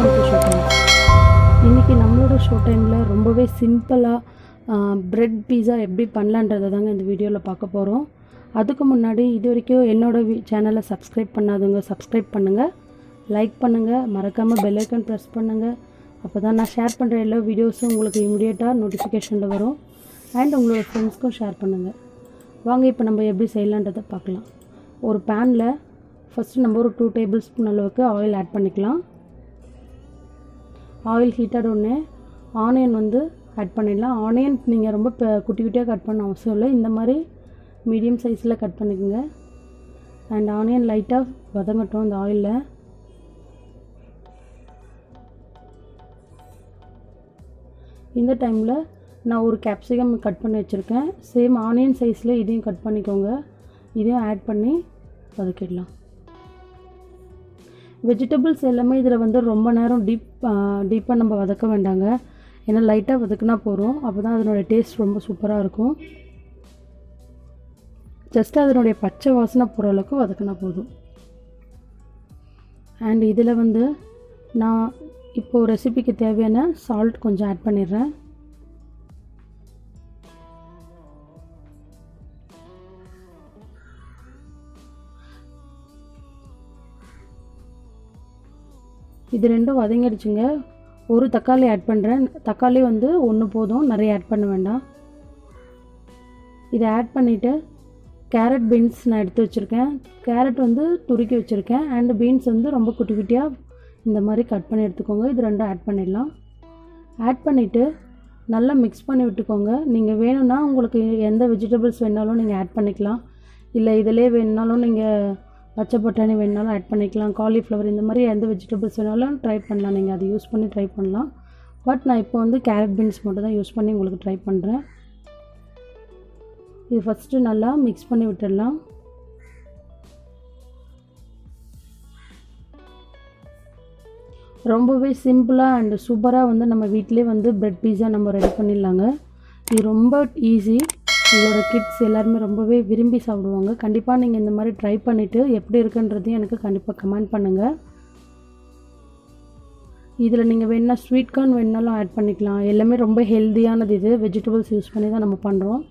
welcome to show time இன்றைக்கி நம்மளோட show டைமில் ரொம்பவே சிம்பிளாக பிரெட் பீஸா எப்படி பண்ணலான்றதை தாங்க இந்த வீடியோவில் பார்க்க போகிறோம் அதுக்கு முன்னாடி இது வரைக்கும் என்னோடய சேனலை சப்ஸ்கிரைப் பண்ணாதவங்க சப்ஸ்கிரைப் பண்ணுங்கள் லைக் பண்ணுங்கள் மறக்காமல் பெல் ஐக்கான் ப்ரெஸ் பண்ணுங்கள் அப்போ தான் நான் ஷேர் பண்ணுற எல்லா வீடியோஸும் உங்களுக்கு இமிடியேட்டாக நோட்டிஃபிகேஷனில் வரும் அண்ட் உங்களோட ஃப்ரெண்ட்ஸ்க்கும் ஷேர் பண்ணுங்கள் வாங்க இப்போ நம்ம எப்படி செய்யலான்றதை பார்க்கலாம் ஒரு பேனில் ஃபஸ்ட்டு நம்ம ஒரு டூ டேபிள் ஸ்பூன் அளவுக்கு ஆயில் ஆட் பண்ணிக்கலாம் ஆயில் ஹீட்டட் உடனே ஆனியன் வந்து ஆட் பண்ணிடலாம் ஆனியன் நீங்கள் ரொம்ப பெ- குட்டி குட்டியாக கட் பண்ண அவசியம் இல்லை இந்த மாதிரி மீடியம் சைஸில் கட் பண்ணிக்கோங்க அண்ட் ஆனியன் லைட்டாக வதங்கட்டும் இந்த ஆயிலில் இந்த டைமில் நான் ஒரு கேப்சிகம் கட் பண்ணி வச்சுருக்கேன் சேம் ஆனியன் சைஸில் இதையும் கட் பண்ணிக்கோங்க இதையும் ஆட் பண்ணி வதக்கிடலாம் வெஜிடபிள்ஸ் எல்லாமே இதில் வந்து ரொம்ப நேரம் டீப் டீப்பாக நம்ம வதக்க வேண்டாங்க ஏன்னா லைட்டாக வதக்குனா போதும் அப்போ தான் அதனுடைய டேஸ்ட் ரொம்ப சூப்பராக இருக்கும் ஜஸ்ட் அதனுடைய பச்சை வாசனை போகிற அளவுக்கு வதக்குனா போதும் அண்ட் இதில் வந்து நான் இப்போது ரெசிபிக்கு தேவையான சால்ட் கொஞ்சம் ஆட் பண்ணிடுறேன் இது ரெண்டும் வதங்கிடுச்சுங்க ஒரு தக்காளி ஆட் பண்ணுறேன் தக்காளி வந்து ஒன்று போதும் நிறைய ஆட் பண்ண வேண்டாம் இதை ஆட் பண்ணிவிட்டு கேரட் பீன்ஸ் நான் எடுத்து வச்சுருக்கேன் கேரட் வந்து துருக்கி வச்சுருக்கேன் அண்ட் பீன்ஸ் வந்து ரொம்ப குட்டி குட்டியாக இந்த மாதிரி கட் பண்ணி எடுத்துக்கோங்க இது ரெண்டும் ஆட் பண்ணிடலாம் ஆட் பண்ணிவிட்டு நல்லா மிக்ஸ் பண்ணி விட்டுக்கோங்க நீங்கள் வேணும்னா உங்களுக்கு எந்த வெஜிடபிள்ஸ் வேணாலும் நீங்கள் ஆட் பண்ணிக்கலாம் இல்லை இதிலே வேணுனாலும் நீங்கள் பச்சை பட்டாணி வேணுனாலும் ஆட் பண்ணிக்கலாம் காலிஃப்ளவர் இந்த மாதிரி எந்த வெஜிடபிள்ஸ் வேணாலும் ட்ரை பண்ணலாம் நீங்கள் அதை யூஸ் பண்ணி ட்ரை பண்ணலாம் பட் நான் இப்போ வந்து கேரட் பீன்ஸ் மட்டும் தான் யூஸ் பண்ணி உங்களுக்கு ட்ரை பண்ணுறேன் இது ஃபஸ்ட்டு நல்லா மிக்ஸ் பண்ணி விட்டுடலாம் ரொம்பவே சிம்பிளாக அண்ட் சூப்பராக வந்து நம்ம வீட்டிலே வந்து பிரெட் பீஸா நம்ம ரெடி பண்ணிடலாங்க இது ரொம்ப ஈஸி உங்களோட கிட்ஸ் எல்லாருமே ரொம்பவே விரும்பி சாப்பிடுவாங்க கண்டிப்பாக நீங்கள் இந்த மாதிரி ட்ரை பண்ணிவிட்டு எப்படி இருக்குன்றதையும் எனக்கு கண்டிப்பாக கமெண்ட் பண்ணுங்கள் இதில் நீங்கள் வேணா ஸ்வீட் கார்ன் வேணாலும் ஆட் பண்ணிக்கலாம் எல்லாமே ரொம்ப ஹெல்த்தியானது இது வெஜிடபிள்ஸ் யூஸ் பண்ணி தான் நம்ம பண்ணுறோம்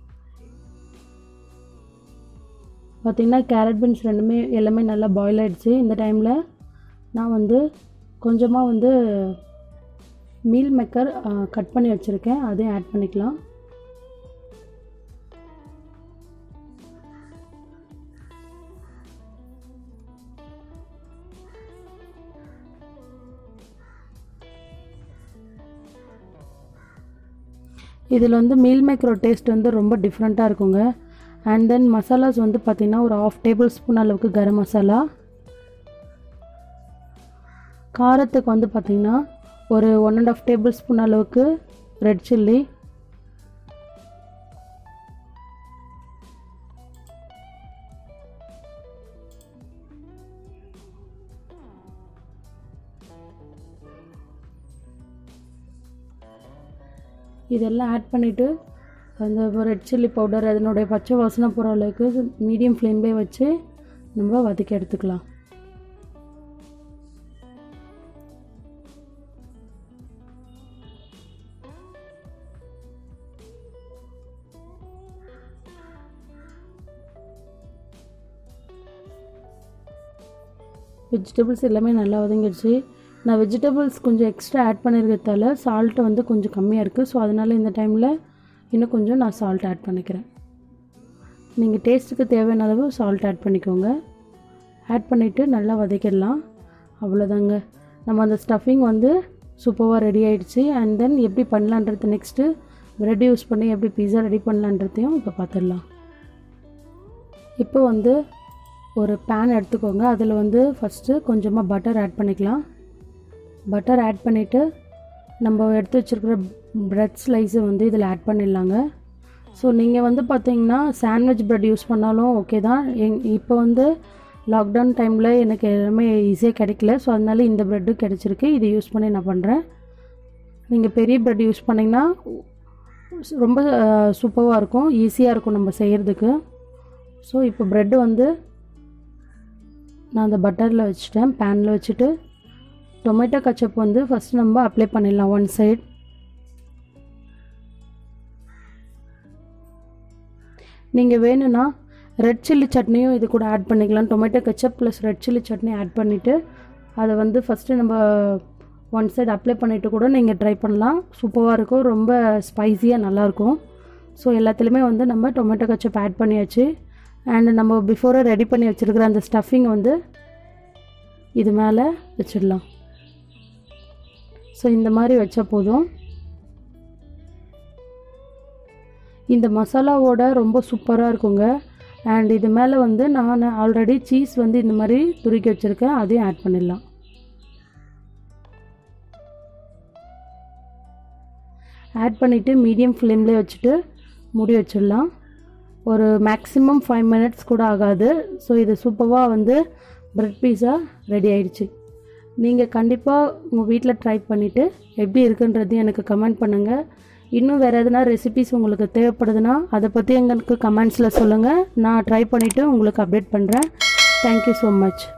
பார்த்திங்கன்னா கேரட் பீன்ஸ் ரெண்டுமே எல்லாமே நல்லா பாயில் ஆயிடுச்சு இந்த டைமில் நான் வந்து கொஞ்சமாக வந்து மீல் மேக்கர் கட் பண்ணி வச்சுருக்கேன் அதையும் ஆட் பண்ணிக்கலாம் இதில் வந்து மீல் மேக்கரோட டேஸ்ட் வந்து ரொம்ப டிஃப்ரெண்ட்டாக இருக்குங்க அண்ட் தென் மசாலாஸ் வந்து பார்த்திங்கன்னா ஒரு ஆஃப் டேபிள் ஸ்பூன் அளவுக்கு கரம் மசாலா காரத்துக்கு வந்து பார்த்திங்கன்னா ஒரு one and half tablespoon அளவுக்கு ரெட் சில்லி இதெல்லாம் ஆட் பண்ணிவிட்டு அந்த ரெட் சில்லி பவுடர் அதனுடைய பச்சை வாசனை போகிற அளவுக்கு மீடியம் ஃப்ளேம்லேயே வச்சு நம்ம வதக்கி எடுத்துக்கலாம் வெஜிடபிள்ஸ் எல்லாமே நல்லா வதங்கிடுச்சு நான் வெஜிடபிள்ஸ் கொஞ்சம் எக்ஸ்ட்ரா ஆட் பண்ணியிருக்கிறதால சால்ட்டு வந்து கொஞ்சம் கம்மியாக இருக்குது ஸோ அதனால் இந்த டைமில் இன்னும் கொஞ்சம் நான் சால்ட் ஆட் பண்ணிக்கிறேன் நீங்கள் டேஸ்ட்டுக்கு தேவையான அளவு சால்ட் ஆட் பண்ணிக்கோங்க ஆட் பண்ணிவிட்டு நல்லா வதக்கிடலாம் அவ்வளோதாங்க நம்ம அந்த ஸ்டஃபிங் வந்து சூப்பராக ரெடி ஆயிடுச்சு அண்ட் தென் எப்படி பண்ணலான்றது நெக்ஸ்ட்டு ப்ரெட் யூஸ் பண்ணி எப்படி பீஸா ரெடி பண்ணலான்றதையும் இப்போ பார்த்துடலாம் இப்போ வந்து ஒரு பேன் எடுத்துக்கோங்க அதில் வந்து ஃபஸ்ட்டு கொஞ்சமாக பட்டர் ஆட் பண்ணிக்கலாம் பட்டர் ஆட் பண்ணிவிட்டு நம்ம எடுத்து வச்சுருக்கிற ப்ரெட் ஸ்லைஸை வந்து இதில் ஆட் பண்ணிடலாங்க ஸோ நீங்கள் வந்து பார்த்தீங்கன்னா சாண்ட்விச் ப்ரெட் யூஸ் பண்ணாலும் ஓகே தான் எங் இப்போ வந்து லாக்டவுன் டைமில் எனக்கு எல்லாமே ஈஸியாக கிடைக்கல ஸோ அதனால இந்த ப்ரெட்டு கிடச்சிருக்கு இதை யூஸ் பண்ணி நான் பண்ணுறேன் நீங்கள் பெரிய ப்ரெட் யூஸ் பண்ணிங்கன்னா ரொம்ப சூப்பராக இருக்கும் ஈஸியாக இருக்கும் நம்ம செய்கிறதுக்கு ஸோ இப்போ ப்ரெட்டு வந்து நான் அந்த பட்டரில் வச்சுட்டேன் பேனில் வச்சுட்டு டொமேட்டோ கச்சப் வந்து ஃபஸ்ட் நம்ம அப்ளை பண்ணிடலாம் ஒன் சைட் நீங்கள் வேணும்னா ரெட் சில்லி சட்னியும் இது கூட ஆட் பண்ணிக்கலாம் tomato ketchup plus red chilli chutney add பண்ணிவிட்டு அதை வந்து ஃபஸ்ட்டு நம்ம ஒன் சைடு அப்ளை பண்ணிவிட்டு கூட நீங்கள் ட்ரை பண்ணலாம் சூப்பராக இருக்கும் ரொம்ப ஸ்பைஸியாக நல்லாயிருக்கும் ஸோ எல்லாத்துலேயுமே வந்து நம்ம டொமேட்டோ கெச்சப் ஆட் பண்ணியாச்சு அண்ட் நம்ம பிஃபோராக ரெடி பண்ணி வச்சுருக்கிற அந்த ஸ்டஃபிங் வந்து இது மேலே வச்சிடலாம் ஸோ இந்த மாதிரி வச்சா போதும் இந்த மசாலாவோட ரொம்ப சூப்பராக இருக்குங்க அண்ட் இது மேலே வந்து நான் ஆல்ரெடி சீஸ் வந்து இந்த மாதிரி துருக்கி வச்சுருக்கேன் அதையும் ஆட் பண்ணிடலாம் ஆட் பண்ணிவிட்டு மீடியம் ஃப்ளேம்லேயே வச்சுட்டு மூடி வச்சிடலாம் ஒரு மேக்ஸிமம் ஃபைவ் மினிட்ஸ் கூட ஆகாது ஸோ இது சூப்பராக வந்து ப்ரெட் பீஸா ரெடி ஆயிடுச்சு நீங்கள் கண்டிப்பாக உங்கள் வீட்டில் ட்ரை பண்ணிவிட்டு எப்படி இருக்குன்றதையும் எனக்கு கமெண்ட் பண்ணுங்கள் இன்னும் வேறு எதனா ரெசிபிஸ் உங்களுக்கு தேவைப்படுதுன்னா அதை பற்றி எங்களுக்கு கமெண்ட்ஸில் சொல்லுங்கள் நான் ட்ரை பண்ணிவிட்டு உங்களுக்கு அப்டேட் பண்ணுறேன் தேங்க்யூ ஸோ மச்